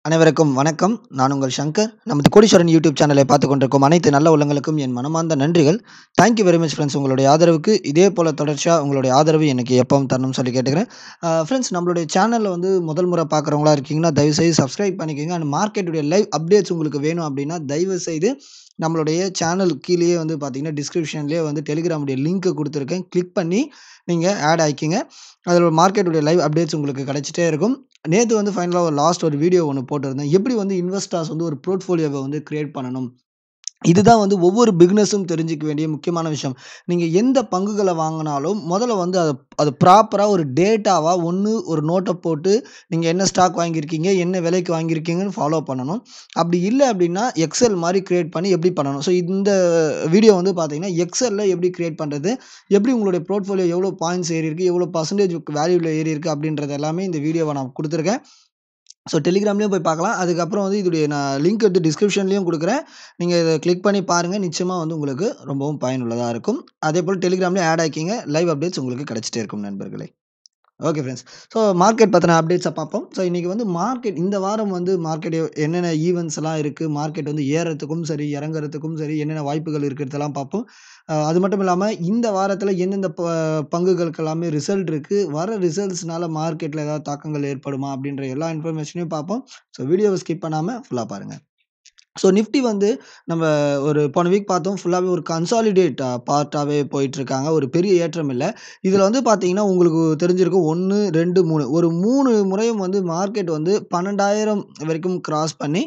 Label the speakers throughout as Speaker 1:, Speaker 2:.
Speaker 1: அனைவருக்கும் வணக்கம். நான் உங்கள் சங்கர். நமது கோடீஸ்வரன் யூடியூப் சேனலை பார்த்துக் கொண்டிருக்கும் அனைத்து நல்ல உள்ளங்களுக்கும் என் மனமார்ந்த நன்றிகள். Thank you very much friends. உங்களுடைய ஆதரவுக்கு இதே போல தொடர்ச்சியா உங்களுடைய ஆதரவு எனக்கு எப்பவும் தரணும்னு சொல்லி கேட்டுக்கிறேன். அ ஃபிரெண்ட்ஸ் நம்மளுடைய சேனல்ல வந்து முதல் முறை பார்க்குறவங்களா இருக்கீங்கன்னா, தயவுசெய்து சப்ஸ்கிரைப் பண்ணிக்கங்க. அண்ட் மார்க்கெட்டுடைய லைவ் அப்டேட்ஸ் உங்களுக்கு வேணும் அப்டின்னா, தயவுசெய்து நம்மளுடைய சேனல் கீழயே வந்து பார்த்தீங்கன்னா, டிஸ்கிரிப்ஷன்லயே வந்து டெலிகிராமுடைய லிங்க் குடுத்துருக்கேன். கிளிக் பண்ணி நீங்க ஆட் ஆயிக்கங்க. அதில மார்க்கெட்டுடைய லைவ் அப்டேட்ஸ் உங்களுக்கு கிடைச்சிட்டே இருக்கும். நேத்து வந்து ஃபைனலா ஒரு லாஸ்ட் ஒரு வீடியோ ஒண்ணு போட்டிருந்தேன். எப்படி வந்து இன்வெஸ்டர்ஸ் வந்து ஒரு போர்ட்ஃபோலியோவ வந்து கிரியேட் பண்ணணும். இதுதான் வந்து ஒவ்வொரு பிகினர்ஸும் தெரிஞ்சுக்க வேண்டிய முக்கியமான விஷயம். நீங்க எந்த பங்குகள வாங்குனாலும், முதல்ல வந்து அத அத ப்ராப்பரா ஒரு டேட்டாவா ஒண்ணு ஒரு நோட்ட போட்டு, நீங்க என்ன ஸ்டாக் வாங்கியிருக்கீங்க, என்ன விலைக்கு வாங்கியிருக்கீங்கன்னு ஃபாலோ பண்ணணும். அப்படி இல்ல அப்படின்னா, எக்ஸெல் மாரி கிரியேட் பண்ணி எப்படி பண்ணணும். ஸோ இந்த வீடியோ வந்து பார்த்தீங்கன்னா, எக்ஸெல்ல எப்படி கிரியேட் பண்றது, எப்படி உங்களுடைய போர்ட்ஃபோலியோ எவ்வளோ பாயிண்ட்ஸ் ஏறியிருக்கு, எவ்வளோ பெர்சன்டேஜ் வேல்யூல ஏறியிருக்கு அப்படின்றது எல்லாமே இந்த வீடியோவ நான் குடுத்துருக்கேன். ஸோ டெலிகிராம்லயும் போய் பார்க்கலாம். அதுக்கப்புறம் வந்து இதோடைய நான் லிங்க் வந்து டிஸ்கிரிப்ஷன்லயும் குடுக்குறேன். நீங்க இத கிளிக் பண்ணி பாருங்க. நிச்சயமா வந்து உங்களுக்கு ரொம்பவும் பயனுள்ளதா இருக்கும். அதேபோல டெலிகிராம்லயும் ஆட் ஆயிக்கங்க. லைவ் அப்டேட்ஸ் உங்களுக்கு கிடைச்சிட்டே இருக்கும் நண்பர்களே. Okay friends. ஸோ மார்க்கெட் பத்தின அப்டேட்ஸ பார்ப்போம். ஸோ இன்னைக்கு வந்து மார்க்கெட் இந்த வாரம் வந்து மார்க்கெட் என்னென்ன ஈவென்ட்ஸ்லாம் இருக்கு, மார்க்கெட் வந்து ஏறுறதுக்கும் சரி, இறங்குறதுக்கும் சரி, என்னென்ன வாய்ப்புகள் இருக்கிறதெல்லாம் பார்ப்போம். அ அது மட்டும் இல்லாம இந்த வாரத்தில எந்தெந்த ப பங்குகளுக்கு எல்லாமே ரிசல்ட் இருக்கு. வர ரிசல்ட்ஸ்னால மார்க்கெட்ல ஏதாவது தாக்கங்கள் ஏற்படுமா அப்படின்ற எல்லா இன்ஃபர்மேஷனையும் பார்ப்போம். ஸோ வீடியோவ ஸ்கிப் பண்ணாம ஃபுல்லா பாருங்க. ஸோ நிஃப்டி வந்து நம்ம ஒரு போன வீக் பார்த்தோம். ஃபுல்லாவே ஒரு கன்சாலிடேட் பார்ட்டாவே போயிட்டுருக்காங்க. ஒரு பெரிய ஏற்றம் இல்ல. இதில வந்து பார்த்தீங்கன்னா, உங்களுக்கு தெரிஞ்சிருக்கும் 1, 2, 3 ஒரு 3 முறையும் வந்து மார்க்கெட் வந்து 12,000 வரைக்கும் கிராஸ் பண்ணி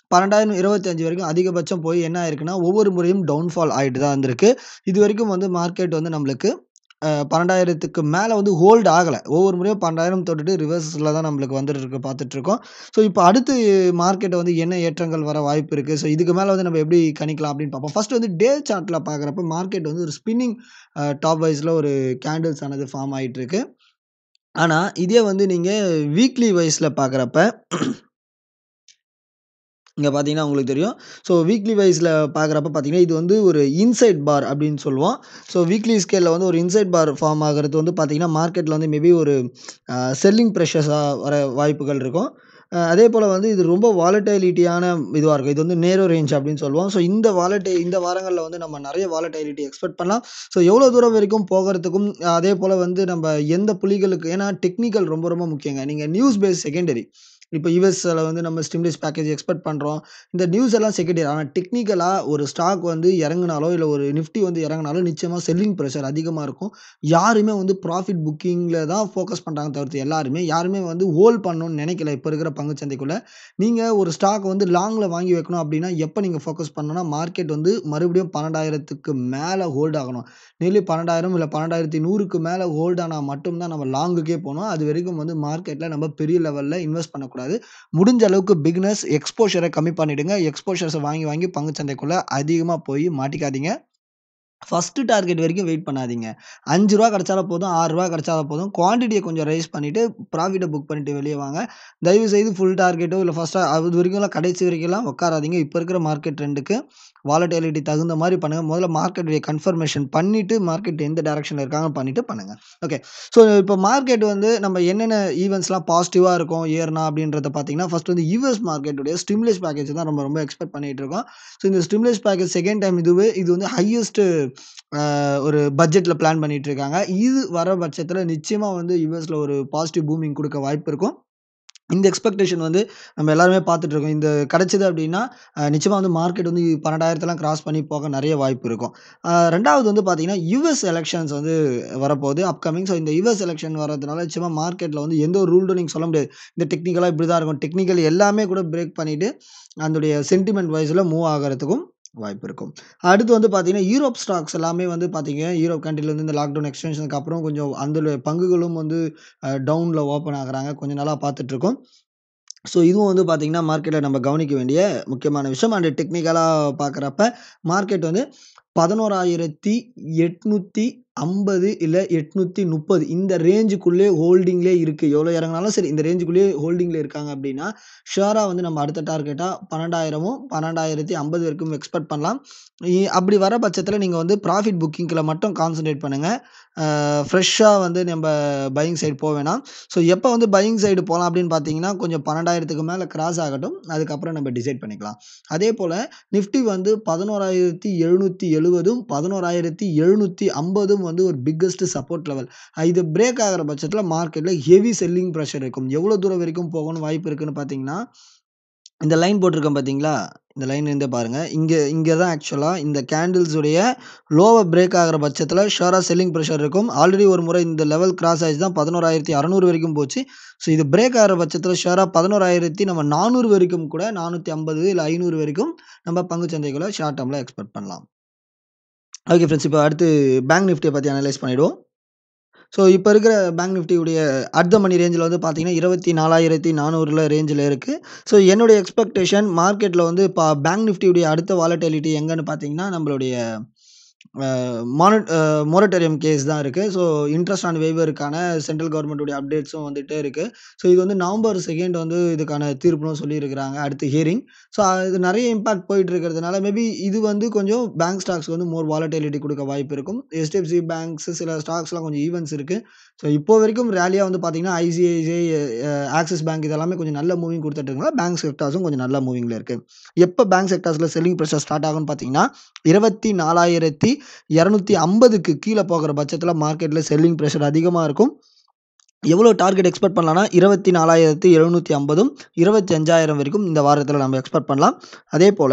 Speaker 1: 12,025 வரைக்கும் அதிகபட்சம் போய் என்ன ஆயிருக்குன்னா, ஒவ்வொரு முறையும் டவுன்ஃபால் ஆயிட்டு தான் இருந்திருக்கு. இதுவரைக்கும் வந்து மார்க்கெட் வந்து நம்மளுக்கு அ 12,000க்கு மேல வந்து ஹோல்ட் ஆகல. ஒவ்வொரு முறையும் 12,000 தொட்டுட்டு ரிவர்ஸ்ல தான் நம்மளுக்கு வந்துட்டு இருக்கு பார்த்துட்டுருக்கோம். ஸோ இப்ப அடுத்து மார்க்கெட் வந்து என்ன ஏற்றங்கள் வர வாய்ப்பு இருக்கு. ஸோ இதுக்கு மேல வந்து நம்ம எப்படி கணிக்கலாம் அப்படின்னு பார்ப்போம். ஃபர்ஸ்ட் வந்து டே சார்ட்ல பார்க்குறப்ப மார்க்கெட் வந்து ஒரு ஸ்பின்னிங் அ டாப் வைஸ்ல ஒரு கேண்டில்ஸ் ஆனது ஃபார்ம் ஆயிட்டுருக்கு. ஆனா, இதே வந்து நீங்க வீக்லி வைஸ்ல பார்க்குறப்ப இங்க பார்த்தீங்கன்னா உங்களுக்கு தெரியும். ஸோ வீக்லி வைஸ்ல பார்க்குறப்ப பார்த்தீங்கன்னா, இது வந்து ஒரு இன்சைட் பார் அப்படின்னு சொல்லுவோம். ஸோ வீக்லி ஸ்கேல்ல வந்து ஒரு இன்சைட் பார் ஃபார்ம் ஆகுறது வந்து பார்த்தீங்கன்னா, மார்க்கெட்ல வந்து மேபி ஒரு அ செல்லிங் பிரஷர்ஸா வர வாய்ப்புகள் இருக்கும். அ அதேபோல வந்து இது ரொம்ப வாலடைலிட்டியான இதுவா இருக்கும். இது வந்து நேரோ ரேஞ்ச் அப்படின்னு சொல்லுவோம். ஸோ இந்த வாலடை இந்த வாரங்கள்ல வந்து நம்ம நெறைய வாலடைலிட்டி எக்ஸ்பெக்ட் பண்ணலாம். ஸோ எவ்வளோ தூரம் வரைக்கும் போகறதுக்கும், அதேபோல வந்து நம்ம எந்த புள்ளிகளுக்கு ஏன்னா டெக்னிக்கல் ரொம்ப ரொம்ப முக்கியங்க. நீங்க நியூஸ் பேஸ் செகண்டரி. இப்ப யுஎஸ்ல வந்து நம்ம ஸ்டிமுலஸ் பேக்கேஜ் எக்ஸ்பெக்ட் பண்றோம். இந்த நியூஸ் எல்லாம் செகண்டரி. ஆனா டெக்னிக்கலா ஒரு ஸ்டாக் வந்து இறங்குனாலோ, இல்ல ஒரு நிஃப்டி வந்து இறங்குனாலோ நிச்சயமா செல்லிங் பிரஷர் அதிகமா இருக்கும். யாருமே வந்து ப்ராஃபிட் புக்கிங்ல தான் ஃபோக்கஸ் பண்றாங்க தவிர்த்து எல்லாருமே, யாருமே வந்து ஹோல்ட் பண்ணணும்னு நினைக்கல இப்ப இருக்கிற பங்குச் சந்தைக்குள்ள. நீங்க ஒரு ஸ்டாக் வந்து லாங்ல வாங்கி வைக்கணும் அப்படின்னா, எப்ப நீங்க ஃபோக்கஸ் பண்ணணும்னா, மார்க்கெட் வந்து மறுபடியும் 12,000க்கு மேல ஹோல்ட் ஆகணும். நியர்லி 12,000 இல்ல 12,100க்கு மேல ஹோல்ட் ஆனா மட்டும் தான் நம்ம லாங்குக்கே போணும். அதுவரைக்கும் வந்து மார்க்கெட்ல நம்ம பெரிய லெவல்ல இன்வெஸ்ட் பண்ணக்கூடாது. முடிஞ்ச அளவுக்கு பிகினர்ஸ் எக்ஸ்போஷர கம்மி பண்ணிடுங்க. எக்ஸ்போஷர்ஸ வாங்கி வாங்கி பங்குச் சந்தைக்குள்ள அதிகமா போய் மாட்டிக்காதீங்க. ஃபர்ஸ்ட் டார்கெட் வரைக்கும் வெயிட் பண்ணாதீங்க. ரூ. 5 கிடைச்சாலும் போதும், ரூ. 6 கிடைச்சாலும் போதும். குவான்டிட்டிய கொஞ்சம் ரைஸ் பண்ணிட்டு, ப்ராஃபிட்ட புக் பண்ணிட்டு வெளிய வாங்க. தயவு செய்து ஃபுல் டார்கெட்டோ இல்ல ஃபர்ஸ்ட்டா அது வரைக்கும்லாம் கடைசி வரைக்கும்லாம் உட்காராதீங்க. இப்ப இருக்கிற மார்க்கெட் ட்ரெண்டுக்கு வாலடைலிட்டி தகுந்த மாரி பண்ணுங்க. முதல்ல மார்க்கெட்டுடைய கன்ஃபர்மேஷன் பண்ணிட்டு, மார்க்கெட் எந்த டைரக்ஷன்ல இருக்காங்கன்னு பண்ணிட்டு பண்ணுங்க. ஓகே. ஸோ இப்ப மார்க்கெட் வந்து நம்ம என்னென்ன ஈவென்ட்ஸ்லாம் பாசிட்டிவா இருக்கும் ஏறுனா அப்படின்றத பார்த்தீங்கன்னா, ஃபர்ஸ்ட் வந்து யுஎஸ் மார்க்கெட்டுடைய ஸ்டிமுலஸ் பேக்கேஜ் தான் நம்ம ரொம்ப எக்ஸ்பெக்ட் பண்ணிட்டு இருக்கோம். ஸோ இந்த ஸ்டிமுலஸ் பேக்கேஜ் செகண்ட் டைம் இதுவே இது வந்து ஹையஸ்ட் அ ஒரு பட்ஜெட்ல பிளான் பண்ணிட்டு இருக்காங்க. இது வர பட்சத்தில நிச்சயமா வந்து யுஎஸ்ல ஒரு பாசிட்டிவ் பூமிங் குடுக்க வாய்ப்பு இருக்கும். இந்த எக்ஸ்பெக்டேஷன் வந்து நம்ம எல்லாருமே பார்த்துட்டு இருக்கோம். இந்த கிடைச்சது அப்படின்னா, அ நிச்சயமா வந்து மார்க்கெட் வந்து 12,000லாம் கிராஸ் பண்ணி போக நெறைய வாய்ப்பு இருக்கும். அ 2வது வந்து பார்த்தீங்கன்னா, யுஎஸ் எலக்ஷன்ஸ் வந்து வரப்போகுது அப்கமிங். ஸோ இந்த யுஎஸ் எலக்ஷன் வரதுனால நிச்சயமா மார்க்கெட்ல வந்து எந்த ஒரு ரூல்டும் நீங்க சொல்ல முடியாது. இந்த டெக்னிக்கலா இப்படி தான் இருக்கும். டெக்னிக்கல் எல்லாமே கூட பிரேக் பண்ணிட்டு, அதனுடைய சென்டிமென்ட் வைஸ்ல மூவ் ஆகறதுக்கும் வாய்ப்பு இருக்கும். அடுத்து வந்து பார்த்தீங்கன்னா, யூரோப் ஸ்டாக்ஸ் எல்லாமே வந்து பார்த்தீங்க, யூரோப் கண்ட்ரில வந்து இந்த லாக்டவுன் எக்ஸ்டென்ஷனுக்கு அப்புறம் கொஞ்சம் அந்த பங்குகளும் வந்து அ டவுன்ல ஓப்பன் ஆகுறாங்க. கொஞ்ச நாளா பார்த்துட்டு இருக்கோம். ஸோ இதுவும் வந்து பார்த்தீங்கன்னா, மார்க்கெட்ல நம்ம கவனிக்க வேண்டிய முக்கியமான விஷயம். அண்ட் டெக்னிக்கலா பார்க்குறப்ப மார்க்கெட் வந்து ஐம்பது இல்லை எட்நூற்றி முப்பது இந்த ரேஞ்சுக்குள்ளே ஹோல்டிங்லே இருக்குது எவ்வளோ இறங்குனாலும் சரி இந்த ரேஞ்சுக்குள்ளேயே ஹோல்டிங்கில் இருக்காங்க அப்படின்னா ஷுவராக வந்து நம்ம அடுத்த டார்கெட்டாக பன்னெண்டாயிரமும் பன்னெண்டாயிரத்தி ஐம்பது வரைக்கும் எக்ஸ்பெக்ட் பண்ணலாம் இ- அப்படி வர பட்சத்தில் நீங்கள் வந்து ப்ராஃபிட் புக்கிங்கில் மட்டும் கான்சன்ட்ரேட் பண்ணுங்கள் ஃப்ரெஷ்ஷாக வந்து நம்ம பையிங் சைடு போக வேணாம் ஸோ எப்போ வந்து பையிங் சைடு போகலாம் அப்படின்னு பார்த்தீங்கன்னா கொஞ்சம் பன்னெண்டாயிரத்துக்கு மேலே கிராஸ் ஆகட்டும் அதுக்கப்புறம் நம்ம டிசைட் பண்ணிக்கலாம் அதே போல் நிஃப்டி வந்து பதினோராயிரத்தி எழுநூற்றி எழுபதும் பதினோராயிரத்தி எழுநூற்றி ஐம்பதும் வந்து ஒரு பிக்கஸ்ட் சப்போர்ட் லெவல் இது பிரேக் ஆகிற பட்சத்தில் மார்க்கெட்டில் ஹெவி செல்லிங் ப்ரெஷர் இருக்கும் எவ்வளோ தூரம் வரைக்கும் போகணும் வாய்ப்பு இருக்குன்னு பார்த்தீங்கன்னா இந்த லைன் போட்டிருக்கேன் பார்த்தீங்களா இந்த லைன் இருந்தே பாருங்கள் இங்கே இங்கே தான் ஆக்சுவலாக இந்த கேண்டில்ஸ் உடைய லோவை பிரேக் ஆகிற பட்சத்தில் ஷோராக செல்லிங் ப்ரெஷர் இருக்கும் ஆல்ரெடி ஒரு முறை இந்த லெவல் கிராஸ் ஆயிடுச்சு தான் பதினோராயிரத்தி அறநூறு வரைக்கும் போச்சு ஸோ இது பிரேக் ஆகிற பட்சத்தில் ஷோராக பதினோராயிரத்தி நம்ம நானூறு வரைக்கும் கூட நானூற்றி ஐம்பது இல்லை ஐநூறு வரைக்கும் நம்ம பங்கு சந்தைகளை ஷார்ட் டேர்மில் எக்ஸ்பெக்ட் பண்ணலாம் ஓகே ஃப்ரெண்ட்ஸ் இப்போ அடுத்து பேங்க் நிஃப்டியை பற்றி அனலைஸ் பண்ணிவிடுவோம் ஸோ இப்போ இருக்கிற பேங்க் நிஃப்டியுடைய அர்த்த மணி ரேஞ்சில் வந்து பார்த்தீங்கன்னா இருபத்தி நாலாயிரத்தி நானூறில் ரேஞ்சில் இருக்குது ஸோ என்னுடைய எக்ஸ்பெக்டேஷன் மார்க்கெட்டில் வந்து இப்போ பேங்க் நிஃப்டியுடைய அடுத்த வாலட்டிலிட்டி எங்கன்னு பார்த்தீங்கன்னா நம்மளுடைய மானட் மொரட்டோரியம் கேஸ் தான் இருக்குது ஸோ இன்ட்ரெஸ்ட் ஆன் வேவருக்கான சென்ட்ரல் கவர்மெண்ட்டுடைய அப்டேட்ஸும் வந்துகிட்டே இருக்குது ஸோ இது வந்து நவம்பர் செகண்ட் வந்து இதுக்கான தீர்ப்புனும் சொல்லியிருக்கிறாங்க அடுத்து ஹியரிங் ஸோ இது நிறைய இம்பாக்ட் போயிட்டு இருக்கிறதுனால மேபி இது வந்து கொஞ்சம் பேங்க் ஸ்டாக்ஸ் வந்து மோர் வாலட்டிலிட்டி கொடுக்க வாய்ப்பு இருக்கும் HDFC பேங்க்ஸ் சில ஸ்டாக்ஸ்லாம் கொஞ்சம் ஈவெண்ட்ஸ் இருக்குது ஸோ இப்போ வரைக்கும் ரேலியாக வந்து பார்த்தீங்கன்னா ஐசிஐசிஐ ஆக்சிஸ் பேங்க் இதெல்லாமே கொஞ்சம் நல்ல மூவிங் கொடுத்துட்டு இருக்காங்க பேங்க் செக்டார்ஸும் கொஞ்சம் நல்ல மூவிங்கில் இருக்குது எப்போ பேங்க் செக்டார்ஸில் செல்லிங் ப்ரெஷர் ஸ்டார்ட் ஆகும்னு பார்த்தீங்கன்னா இருபத்தி நாலாயிரத்தி இரநூத்தி ஐம்பதுக்கு கீழே போகிற பட்சத்தில் மார்க்கெட்டில் செல்லிங் ப்ரெஷர் அதிகமாக இருக்கும் எவ்வளோ டார்கெட் எக்ஸ்பெக்ட் பண்ணலாம்னா இருபத்தி நாலாயிரத்தி எழுநூற்றி ஐம்பதும் இருபத்தி அஞ்சாயிரம் வரைக்கும் இந்த வாரத்தில் நம்ம எக்ஸ்பெக்ட் பண்ணலாம் அதே போல்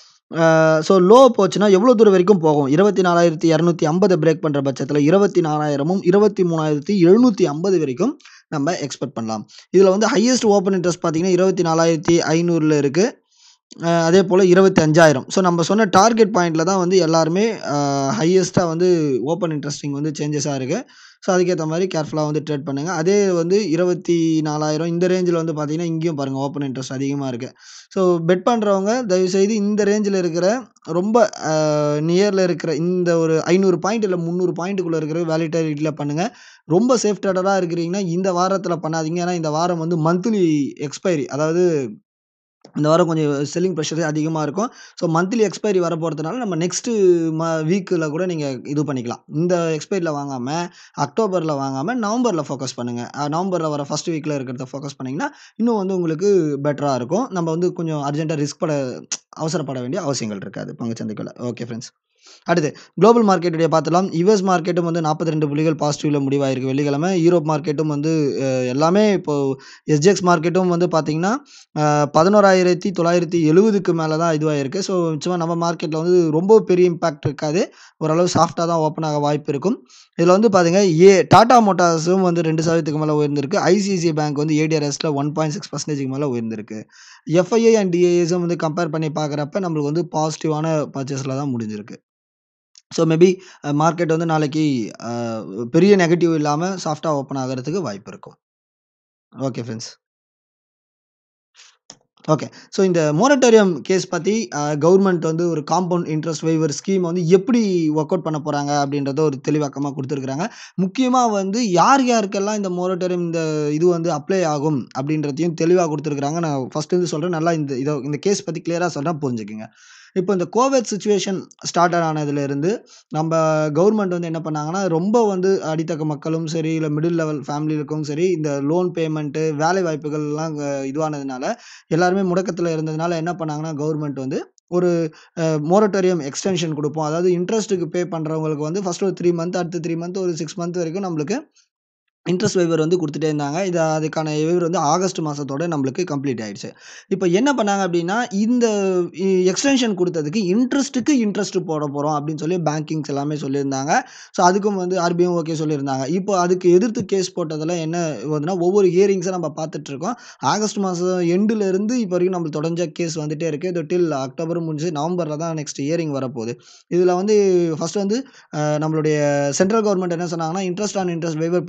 Speaker 1: ஸோ லோ போச்சுன்னா எவ்வளோ தூரம் வரைக்கும் போகும் இருபத்தி நாலாயிரத்தி இரநூத்தி ஐம்பதை பிரேக் பண்ணுற பட்சத்தில் இருபத்தி நாலாயிரமும் இருபத்தி மூணாயிரத்தி எழுநூற்றி ஐம்பது வரைக்கும் நம்ம எக்ஸ்பெக்ட் பண்ணலாம் இதில் வந்து ஹையஸ்ட் ஓப்பன் இன்ட்ரெஸ்ட் பார்த்தீங்கன்னா இருபத்தி நாலாயிரத்தி ஐநூறில் இருக்குது அதே போல் இருபத்தி அஞ்சாயிரம் ஸோ நம்ம சொன்ன டார்கெட் பாயிண்டில் தான் வந்து எல்லாருமே ஹையஸ்ட்டாக வந்து ஓப்பன் இன்ட்ரெஸ்டிங் வந்து சேஞ்சஸாக இருக்குது ஸோ அதுக்கேற்ற மாதிரி கேர்ஃபுல்லாக வந்து ட்ரேட் பண்ணுங்கள் அதே வந்து இருபத்தி நாலாயிரம் இந்த ரேஞ்சில் வந்து பார்த்தீங்கன்னா இங்கேயும் பாருங்கள் ஓப்பன் இன்ட்ரெஸ்ட் அதிகமாக இருக்குது ஸோ பெட் பண்ணுறவங்க தயவுசெய்து இந்த ரேஞ்சில் இருக்கிற ரொம்ப நியரில் இருக்கிற இந்த ஒரு ஐநூறு பாயிண்ட் இல்லை முந்நூறு பாயிண்ட்டுக்குள்ளே இருக்கிற வேலிட்டியில் பண்ணுங்கள் ரொம்ப சேஃப் ட்ரேடராக இருக்கிறீங்கன்னா இந்த வாரத்தில் பண்ணாதீங்க ஏன்னா இந்த வாரம் வந்து மந்த்லி எக்ஸ்பைரி அதாவது இந்த வாரம் கொஞ்சம் செல்லிங் ப்ரெஷர் அதிகமாக இருக்கும் ஸோ மந்த்லி எக்ஸ்பைரி வர போகிறதுனால நம்ம நெக்ஸ்ட்டு ம வீக்கில் கூட நீங்கள் இது பண்ணிக்கலாம் இந்த எக்ஸ்பைரியில் வாங்காமல் அக்டோபரில் வாங்காமல் நவம்பரில் ஃபோக்கஸ் பண்ணுங்கள் நவம்பரில் வர ஃபஸ்ட் வீக்கில் இருக்கிறத ஃபோக்கஸ் பண்ணிங்கன்னா இன்னும் வந்து உங்களுக்கு பெட்டராக இருக்கும் நம்ம வந்து கொஞ்சம் அர்ஜென்ட்டாக ரிஸ்க் பட அவசரப்பட வேண்டிய அவசியங்கள் இருக்காது பங்குச்சந்தைக்குள்ள ஓகே ஃப்ரெண்ட்ஸ் அடுத்து குளோபல் மார்க்கெட்டுடைய பார்த்துலாம் யுஎஸ் மார்க்கெட்டும் வந்து நாற்பத்தி ரெண்டு புள்ளிகள் பாசிட்டிவில் முடிவாயிருக்கு வெள்ளிக்கிழமை யூரோப் மார்க்கெட்டும் வந்து அஹ், எல்லாமே இப்போது எஸ்ஜிஎக்ஸ் மார்க்கெட்டும் வந்து பார்த்திங்கன்னா பதினோராயிரத்தி தொள்ளாயிரத்தி எழுபதுக்கு மேலே தான் இதுவாகிருக்கு ஸோ நிச்சயமாக நம்ம மார்க்கெட்டில் வந்து ரொம்ப பெரிய இம்பாக்ட் இருக்காது ஓரளவு சாஃப்டாக தான் ஓப்பன் ஆக வாய்ப்பு இருக்கும் இதில் வந்து பாருங்க ஏ டாடா மோட்டார்ஸும் வந்து ரெண்டு சதவீதத்துக்கு மேலே உயர்ந்திருக்கு ஐசிஐசிஐ பேங்க் வந்து ஏடிஆர்எஸில் ஒன் பாயிண்ட் சிக்ஸ் பர்சன்டேஜ்க்கு மேலே உயர்ந்திருக்கு எஃப்ஐஐ அண்ட் டிஏஎஸும் வந்து கம்பேர் பண்ணி பார்க்குறப்ப நம்மளுக்கு வந்து பாசிட்டிவான பர்ச்சேஸில் தான் முடிஞ்சிருக்கு ஸோ மேபி மார்க்கெட் வந்து நாளைக்கு அஹ், பெரிய நெகட்டிவ் இல்லாமல் சாஃப்டாக ஓப்பன் ஆகிறதுக்கு வாய்ப்பு இருக்கும் ஓகே ஃப்ரெண்ட்ஸ் ஓகே ஸோ இந்த மோரட்டோரியம் கேஸ் பற்றி கவர்மெண்ட் வந்து ஒரு காம்பவுண்ட் இன்ட்ரெஸ்ட் வைவர் ஸ்கீம் வந்து எப்படி ஒர்க் அவுட் பண்ண போகிறாங்க அப்படின்றத ஒரு தெளிவாக்கமாக கொடுத்துருக்குறாங்க முக்கியமாக வந்து யார் யாருக்கெல்லாம் இந்த மோரட்டோரியம் இந்த இது வந்து அப்ளை ஆகும் அப்படின்றதையும் தெளிவாக கொடுத்துருக்குறாங்க நான் ஃபஸ்ட்டு வந்து சொல்கிறேன் நல்லா இந்த இதை இந்த கேஸ் பற்றி கிளியராக சொல்கிறேன் புரிஞ்சுக்குங்க இப்போ இந்த கோவிட் சுச்சுவேஷன் ஸ்டார்ட் ஆனதுலேருந்து நம்ம கவர்மெண்ட் வந்து என்ன பண்ணாங்கன்னா ரொம்ப வந்து அடித்தக்க மக்களும் சரி இல்லை மிடில் லெவல் ஃபேமிலிக்கும் சரி இந்த லோன் பேமெண்ட்டு வேலை வாய்ப்புகள்லாம் அங்க இதுவானதுனால எல்லாருமே முடக்கத்தில் இருந்ததுனால என்ன பண்ணாங்கன்னா கவர்மெண்ட் வந்து ஒரு மோரட்டோரியம் எக்ஸ்டென்ஷன் கொடுப்போம் அதாவது இன்ட்ரெஸ்ட்டுக்கு பே பண்ணுறவங்களுக்கு வந்து ஃபஸ்ட்டு ஒரு த்ரீ மந்த் அடுத்து த்ரீ மந்த் ஒரு சிக்ஸ் மந்த் வரைக்கும் நம்மளுக்கு இன்ட்ரெஸ்ட் வைவர் வந்து கொடுத்துட்டே இருந்தாங்க இது அதுக்கான வைவர் வந்து ஆகஸ்ட் மாதத்தோட நம்மளுக்கு கம்ப்ளீட் ஆயிடுச்சு இப்போ என்ன பண்ணாங்க அப்படின்னா இந்த எக்ஸ்டென்ஷன் கொடுத்ததுக்கு இன்ட்ரெஸ்ட்டுக்கு இன்ட்ரெஸ்ட் போட போகிறோம் அப்படின்னு சொல்லி பேங்கிங்ஸ் எல்லாமே சொல்லியிருந்தாங்க ஸோ அதுக்கும் வந்து ஆர்பிஐயும் ஓகே சொல்லியிருந்தாங்க இப்போ அதுக்கு எதிர்த்து கேஸ் போட்டதில் என்ன வந்துன்னா ஒவ்வொரு ஹியரிங்ஸை நம்ம பார்த்துட்ருக்கோம் ஆகஸ்ட் மாதம் எண்டில் இருந்து இப்போ வரைக்கும் நம்மளுக்கு தொடர்ந்த கேஸ் வந்துட்டே இருக்குது இது டில் அக்டோபர் முடிஞ்சு நவம்பரில் தான் நெக்ஸ்ட் ஹியரிங் வரப்போகுது இதில் வந்து ஃபஸ்ட்டு வந்து அஹ், நம்மளுடைய சென்ட்ரல் கவர்மெண்ட் என்ன சொன்னாங்கன்னா இன்ட்ரெஸ்ட் ஆன் இன்ட்ரெஸ்ட் வைவர் பண்ண மாட்டோம்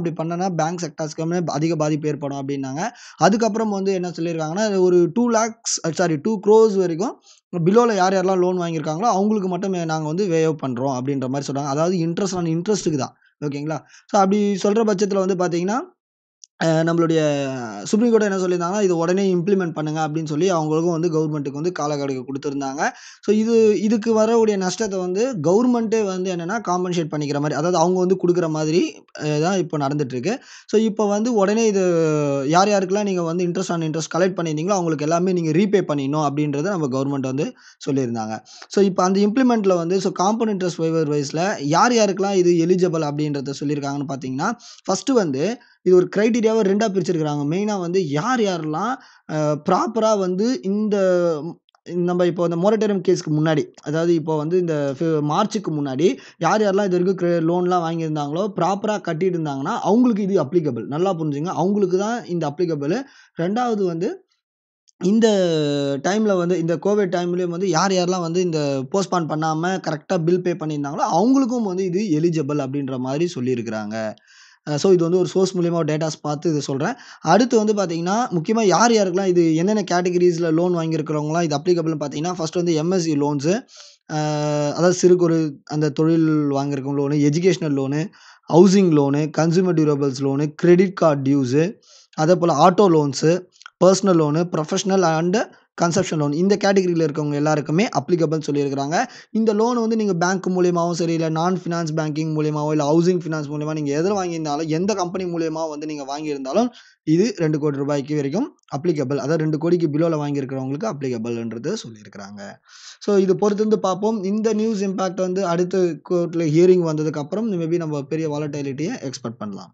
Speaker 1: அப்படி பண்ணனா பேங்க் செக்டார்ஸ்க்குமே அதிக பாதிப்பு ஏற்படும் அப்படின்னாங்க அதுக்கப்புறம் வந்து என்ன சொல்லியிருக்காங்கன்னா ஒரு two lakhs sorry two crores வரைக்கும் பிலோவில் யார் யாரெல்லாம் லோன் வாங்கியிருக்காங்களோ அவங்களுக்கு மட்டும் நாங்கள் வந்து வேவ் பண்ணுறோம் அப்படின்ற மாதிரி சொல்கிறாங்க அதாவது இன்ட்ரெஸ்ட் ஆன் இன்ட்ரெஸ்ட்டுக்கு தான் ஓகேங்களா ஸோ அப்படி சொல்கிற பட்சத்தில் வந்து பார்த்தீங்கன்னா அஹ் நம்மளுடைய சுப்ரீம் கோர்ட் என்ன சொல்லியிருந்தாங்கன்னா இது உடனே இம்ப்ளிமெண்ட் பண்ணுங்க அப்படின்னு சொல்லி அவங்களுக்கும் வந்து கவர்மெண்ட்டுக்கு வந்து காலக்கெடுக்கு கொடுத்துருந்தாங்க ஸோ இது இதுக்கு வரக்கூடிய நஷ்டத்தை வந்து கவர்மெண்ட்டே வந்து என்னென்னா காம்பன்சேட் பண்ணிக்கிற மாதிரி அதாவது அவங்க வந்து கொடுக்குற மாதிரி அஹ் தான் இப்போ நடந்துட்டுருக்கு ஸோ இப்போ வந்து உடனே இது யார் யாருக்கெல்லாம் நீங்கள் வந்து இன்ட்ரெஸ்ட் ஆன் இன்ட்ரெஸ்ட் கலெக்ட் பண்ணியிருந்தீங்களோ அவங்களுக்கு எல்லாமே நீங்கள் ரீபே பண்ணிடணும் அப்படின்றத நம்ம கவர்மெண்ட் வந்து சொல்லியிருந்தாங்க ஸோ இப்போ அந்த இம்ப்ளிமெண்ட்டில் வந்து ஸோ காம்பவுண்ட் இன்ட்ரெஸ்ட் வைவர் வைஸில் யார் யாருக்கெல்லாம் இது எலிஜிபிள் அப்படின்றத சொல்லியிருக்காங்கன்னு பார்த்தீங்கன்னா ஃபஸ்ட்டு வந்து இது ஒரு க்ரைட்டீரியாவை ரெண்டாக பிரிச்சிருக்கிறாங்க மெயினாக வந்து யார் யாரெல்லாம் ப்ராப்பராக வந்து இந்த ம், நம்ம இப்போ இந்த மொரட்டோரியம் கேஸ்க்கு முன்னாடி அதாவது இப்போ வந்து இந்த ஃபி- மார்ச்சுக்கு முன்னாடி யார் யாரெல்லாம் இது வரைக்கும் லோன்லாம் வாங்கியிருந்தாங்களோ ப்ராப்பராக கட்டிட்டு இருந்தாங்கன்னா அவங்களுக்கு இது அப்ளிகபிள் நல்லா புரிஞ்சுங்க அவங்களுக்கு தான் இந்த அப்ளிகபிள் ரெண்டாவது வந்து இந்த டைமில் வந்து இந்த கோவிட் டைம்லேயும் வந்து யார் யாரெல்லாம் வந்து இந்த போஸ்ட்பான் பண்ணாமல் கரெக்டாக பில் பே பண்ணியிருந்தாங்களோ அவங்களுக்கும் வந்து இது எலிஜிபிள் அப்படின்ற மாதிரி சொல்லியிருக்கிறாங்க ஸோ இது வந்து ஒரு சோர்ஸ் மூலியமாக டேட்டாஸ் பார்த்து இது சொல்கிறேன் அடுத்து வந்து பார்த்தீங்கன்னா முக்கியமாக யார் யாருக்கெல்லாம் இது என்னென்ன கேட்டகரிஸில் லோன் வாங்கியிருக்கிறவங்களாம் இது அப்ளிகபிள்னு பார்த்தீங்கன்னா ஃபர்ஸ்ட் வந்து எம்எஸ்சி லோன்ஸு அதாவது சிறு குறு அந்த தொழில் வாங்கியிருக்க loan educational loan housing loan consumer durables loan credit card dues அதே போல் auto loans personal loan professional and consumption loan இந்த கேட்டகரியில் இருக்கவங்க எல்லாருக்குமே அப்ளிகபிள் சொல்லியிருக்கிறாங்க இந்த லோன் வந்து நீங்கள் பேங்க் மூலியமாகவும் சரி இல்லை நான் ஃபினான்ஸ் பேங்கிங் மூலியமாவோ இல்லை ஹவுசிங் ஃபினான்ஸ் மூலியமாக நீங்கள் எதில் வாங்கியிருந்தாலும் எந்த கம்பெனி மூலியமாக வந்து நீங்கள் வாங்கியிருந்தாலும் இது ரெண்டு கோடி ரூபாய்க்கு வரைக்கும் அப்ளிகபிள் அதாவது ரெண்டு கோடிக்கு பிலோவில் வாங்கியிருக்கிறவங்களுக்கு அப்ளிகபிள்ன்றது சொல்லியிருக்கிறாங்க ஸோ இது பொறுத்து வந்து பார்ப்போம் இந்த நியூஸ் இம்பாக்ட் வந்து அடுத்த கோர்ட்டில் ஹியரிங் வந்ததுக்கப்புறம் மேபி நம்ம பெரிய வாலட்டிலிட்டியை எக்ஸ்பெக்ட் பண்ணலாம்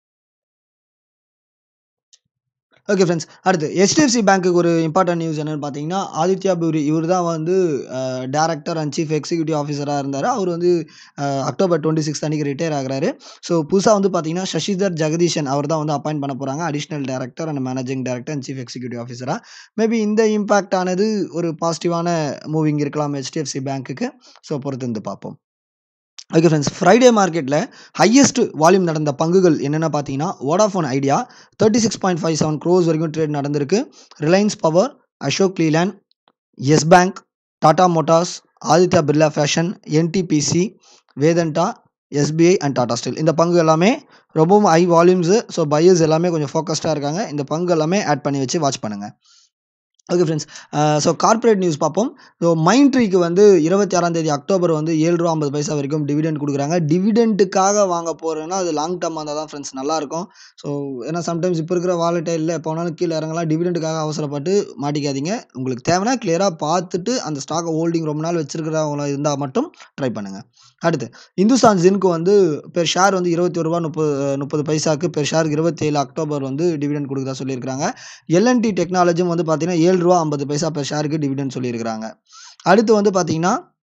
Speaker 1: ஓகே ஃப்ரெண்ட்ஸ் அடுத்து ஹெச்டிஎஃப்சி பேங்க்குக்கு ஒரு இம்பார்ட்டன்ட் நியூஸ் என்னன்னு பார்த்தீங்கன்னா ஆதித்யா பூரி இவர் தான் வந்து டேரக்டர் அண்ட் சீஃப் எக்ஸிக்யூட்டிவ் ஆஃபீஸராக இருந்தார் அவர் வந்து அஹ், அக்டோபர் டுவெண்ட்டி சிக்ஸ் அன்றைக்கி ரிட்டையர் ஆகுறாரு ஸோ புதுசாக வந்து பார்த்தீங்கன்னா சசிதர் ஜெகதீஷன் அவர் தான் வந்து அப்பாயிண்ட் பண்ண போகிறாங்க additional director and managing director and chief executive ஆஃபீஸராக மேபி இந்த இம்பாக்ட் ஆனது ஒரு பாசிட்டிவான மூவிங் இருக்கலாம் ஹெச்டிஎஃப்சி பேங்க்குக்கு ஸோ பொறுத்து வந்து பார்ப்போம் ஓகே ஃப்ரெண்ட்ஸ் ஃப்ரைடே மார்க்கெட்டில் ஹையஸ்ட் வால்யூம் நடந்த பங்குகள் என்னென்ன பார்த்தீங்கன்னா Vodafone Idea thirty six point five seven crores வரைக்கும் ட்ரேட் நடந்திருக்கு Reliance Power Ashok Leyland Yes Bank Tata Motors Aditya Birla Fashion NTPC Vedanta SBI and Tata Steel இந்த பங்கு எல்லாமே ரொம்பவும் ஹை வால்யூம்ஸு ஸோ பையர்ஸ் எல்லாமே கொஞ்சம் ஃபோக்கஸ்டாக இருக்காங்க இந்த பங்கு எல்லாமே ஆட் பண்ணி வச்சு வாட்ச் பண்ணுங்கள் okay friends so corporate news பார்ப்போம் ஸோ மைண்ட் ட்ரீக்கு வந்து இருபத்தி ஆறாம் தேதி அக்டோபர் வந்து ஏழு ரூபா ஐம்பது பைசா வரைக்கும் டிவிடெண்ட் கொடுக்குறாங்க டிவிடெண்ட்டுக்காக வாங்க போகிறேன்னா அது லாங் டர்மாக இருந்தால் தான் ஃப்ரெண்ட்ஸ் நல்லாயிருக்கும் ஸோ ஏன்னா சம்டைம்ஸ் இப்போ இருக்கிற வாலட்டைலில் எப்போ வேணாலும் கீழே இறங்கலாம் டிவிடெண்ட்டுக்காக அவசரப்பட்டு மாட்டிக்காதீங்க உங்களுக்கு தேவைன்னா கிளியராக பார்த்துட்டு அந்த ஸ்டாக்கை ஹோல்டிங் ரொம்ப நாள் வச்சிருக்கிறவங்களா இருந்தால் மட்டும் ட்ரை பண்ணுங்கள் அடுத்து இந்துஸ்தான் ஜின்க்கு வந்து பெர் ஷேர் வந்து இருபத்தி ஒரு ரூபா முப்பது முப்பது பைசாக்கு பெர் ஷேருக்கு இருபத்தி ஏழு அக்டோபர் வந்து டிவிடெண்ட் கொடுக்குறதா சொல்லியிருக்காங்க எல்என்டி டெக்னாலஜியும் வந்து பார்த்தீங்கன்னா ஏழு ரூபா ஐம்பது பைசா பெர் ஷேருக்கு டிவிடெண்ட் சொல்லியிருக்கிறாங்க அடுத்து வந்து பார்த்தீங்கன்னா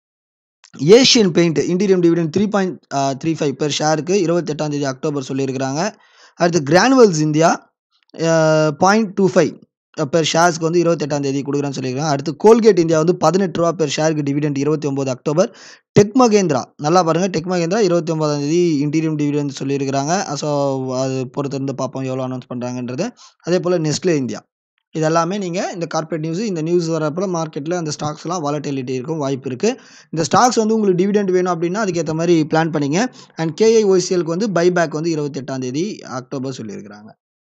Speaker 1: Asian Paint interim dividend three point three five per ஷேருக்கு இருபத்தெட்டாம் தேதி அக்டோபர் சொல்லியிருக்கிறாங்க அடுத்து Granules India point two five per ஷேர்ஸ்க்கு வந்து இருபத்தெட்டாம் தேதி கொடுக்குறேன்னு சொல்லியிருக்காங்க அடுத்து கோல்கேட் இந்தியா வந்து பதினெட்டு ரூபா பெர் ஷேருக்கு டிவிடெண்ட் இருபத்தி ஒம்பது அக்டோபர் டெக் மகேந்திரா நல்லா பாருங்கள் டெக் மகேந்திரா இருபத்தி ஒன்பதாம் தேதி இன்டீரியம் டிவிடெண்ட் சொல்லியிருக்கிறாங்க ஸோ அது பொறுத்து இருந்து பார்ப்போம் எவ்வளோ அனௌன்ஸ் பண்ணுறாங்கன்றது அதே போல் நெஸ்ட்லே இந்தியா இது எல்லாமே நீங்கள் இந்த கார்ப்பரேட் நியூஸ் இந்த நியூஸ் வரப்போ மார்க்கெட்டில் அந்த ஸ்டாக்ஸ்லாம் வாலட்டிலிட்டி இருக்கும் வாய்ப்பு இருக்குது இந்த ஸ்டாக்ஸ் வந்து உங்களுக்கு டிவிடெண்ட் வேணும் அப்படின்னா அதுக்கேற்ற மாதிரி பிளான் பண்ணிங்க அண்ட் கேஐ ஒய்சிஎலுக்கு வந்து பைபேக் வந்து இருபத்தெட்டாம் தேதி அக்டோபர் சொல்லியிருக்கிறாங்க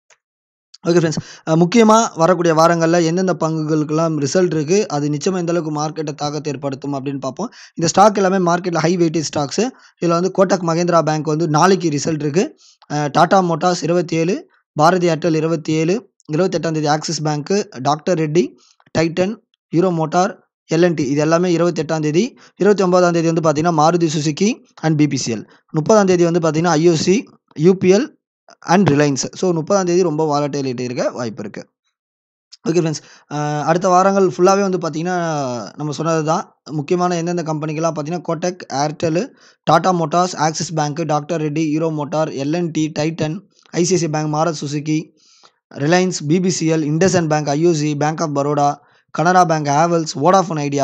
Speaker 1: ஓகே ஃப்ரெண்ட்ஸ் முக்கியமாக வரக்கூடிய வாரங்களில் எந்தெந்த பங்குகளுக்கெல்லாம் ரிசல்ட் இருக்குது அது நிச்சயமாக எந்த அளவுக்கு மார்க்கெட்டை தாக்கத்தை ஏற்படுத்தும் அப்படின்னு பார்ப்போம் இந்த ஸ்டாக் எல்லாமே மார்க்கெட்டில் ஹை வெயிட்டேஜ் ஸ்டாக்ஸு இதில் வந்து கோட்டக் மகேந்திரா பேங்க் வந்து நாளைக்கு ரிசல்ட் இருக்குது டாடா மோட்டார்ஸ் இருபத்தி ஏழு பாரதி ஏர்டெல் இருபத்தி ஏழு இருபத்தெட்டாம் தேதி ஆக்சிஸ் பேங்க்கு doctor Reddy Titan Hero Motor LNT இது எல்லாமே இருபத்தெட்டாம் தேதி இருபத்தி ஒன்பதாம் தேதி வந்து பார்த்தீங்கன்னா மாருதி சுசுக்கி அண்ட் பிபிசிஎல் முப்பதாம் தேதி வந்து பார்த்தீங்கன்னா IOC UPL and Reliance so முப்பதாம் தேதி ரொம்ப வாலட்டிலிட்டி இருக்க வாய்ப்பு இருக்குது ஓகே ஃப்ரெண்ட்ஸ் அடுத்த வாரங்கள் ஃபுல்லாகவே வந்து பார்த்திங்கன்னா நம்ம சொன்னது தான் முக்கியமான எந்தெந்த கம்பெனிக்கெல்லாம் பார்த்தீங்கன்னா Kotak Airtel Tata Motors Axis பேங்க்கு doctor Reddy Hero Motor LNT Titan ICICI Bank Maruti Suzuki Reliance BPCL IndusInd Bank IOC Bank of Baroda Canara Bank Havells Vodafone Idea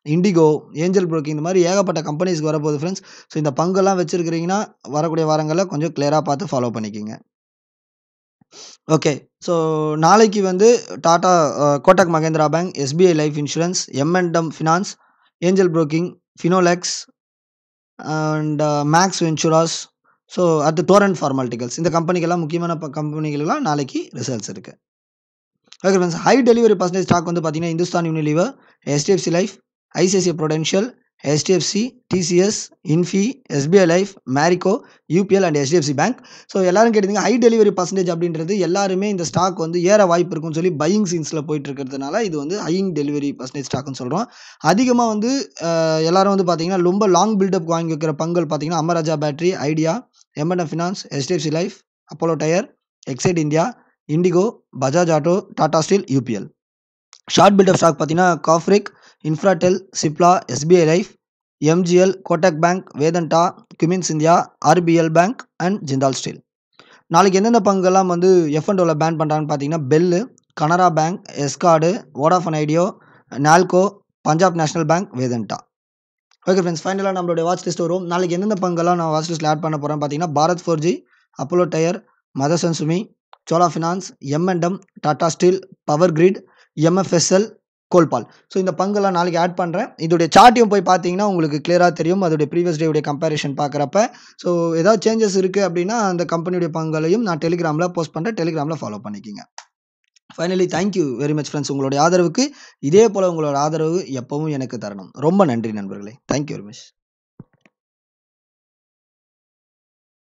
Speaker 1: IndiGo Angel Broking இந்த மாதிரி ஏகப்பட்ட கம்பெனிஸ்க்கு வரப்போகுது ஃப்ரெண்ட்ஸ் ஸோ இந்த பங்கெல்லாம் வச்சுருக்கிறீங்கன்னா வரக்கூடிய வாரங்களில் கொஞ்சம் கிளியராக பார்த்து ஃபாலோ பண்ணிக்கோங்க ஓகே ஸோ நாளைக்கு வந்து Tata Kotak Mahindra Bank SBI Life Insurance எம்என்டம் finance Angel Broking Finolex and Max Ventures so அடுத்து டோரண்ட் ஃபார்மாலிட்டிகல்ஸ் இந்த கம்பெனிக்கெல்லாம் முக்கியமான ப கம்பெனிகளுக்கெல்லாம் நாளைக்கு ரிசல்ட்ஸ் இருக்குது okay friends high delivery percentage stock வந்து பார்த்தீங்கன்னா Hindustan Unilever HDFC Life ICICI Prudential HDFC TCS Infy SBI Life Marico UPL and HDFC Bank so எல்லாரும் கேட்டீங்க ஹை டெலிவரி பர்சன்டேஜ் அப்படின்றது எல்லாருமே இந்த ஸ்டாக் வந்து ஏற வாய்ப்பு இருக்குன்னு சொல்லி பையிங் சீன்ஸில் போயிட்டு இருக்கிறதுனால இது வந்து ஹையிங் டெலிவரி பர்சன்டேஜ் ஸ்டாக்னு சொல்கிறோம் அதிகமாக வந்து அஹ், எல்லாரும் வந்து பார்த்தீங்கன்னா ரொம்ப லாங் பில்டப் வாங்கி வைக்கிற பங்கள் பார்த்தீங்கன்னா Amara Raja battery Idea MNM finance HDFC Life Apollo Tyre Exide India IndiGo Bajaj Auto Tata Steel UPL short buildup stock பார்த்தீங்கன்னா காஃப்ரிக் Infratel Cipla SBI Life MGL Kotak Bank Vedanta Cummins India RBL Bank and Jindal Steel நாளைக்கு எந்தெந்த பங்கெல்லாம் வந்து எஃப் அண்ட் பேன் பண்ணுறாங்கன்னு பார்த்தீங்கன்னா BHEL Canara Bank Escorts Vodafone Idea NALCO Punjab National Bank Vedanta okay friends ஃபைனலாக நம்மளுடைய வாட்ச் லிஸ்ட் வரும் நாளைக்கு எந்தெந்த பங்கெல்லாம் நான் வாட்ச் லிஸ்ட்டில் ஆட் பண்ண போகிறேன் பார்த்தீங்கன்னா Bharat four G Apollo Tyre Motherson Sumi Chola finance எம்என்டம் Tata Steel Power Grid MFSL கோல்பால் ஸோ இந்த பங்கெல்லாம் நாளைக்கு ஆட் பண்ணுறேன் இதோடைய சார்ட்டையும் போய் பார்த்தீங்கன்னா உங்களுக்கு கிளியராக தெரியும் அதோடைய ப்ரீவியஸ் டேவுடைய கம்பேரிஷன் பார்க்குறப்ப ஸோ ஏதாவது சேஞ்சஸ் இருக்குது அப்படின்னா அந்த கம்பெனியுடைய பங்களையும் நான் டெலிகிராமில் போஸ்ட் பண்ணுறேன் டெலிகிராமில் ஃபாலோ பண்ணிக்கிங்க finally thank you very much friends உங்களுடைய ஆதரவுக்கு இதே போல் உங்களோட ஆதரவு எப்பவும் எனக்கு தரணும் ரொம்ப நன்றி நண்பர்களே தேங்க்யூ வெரி மச்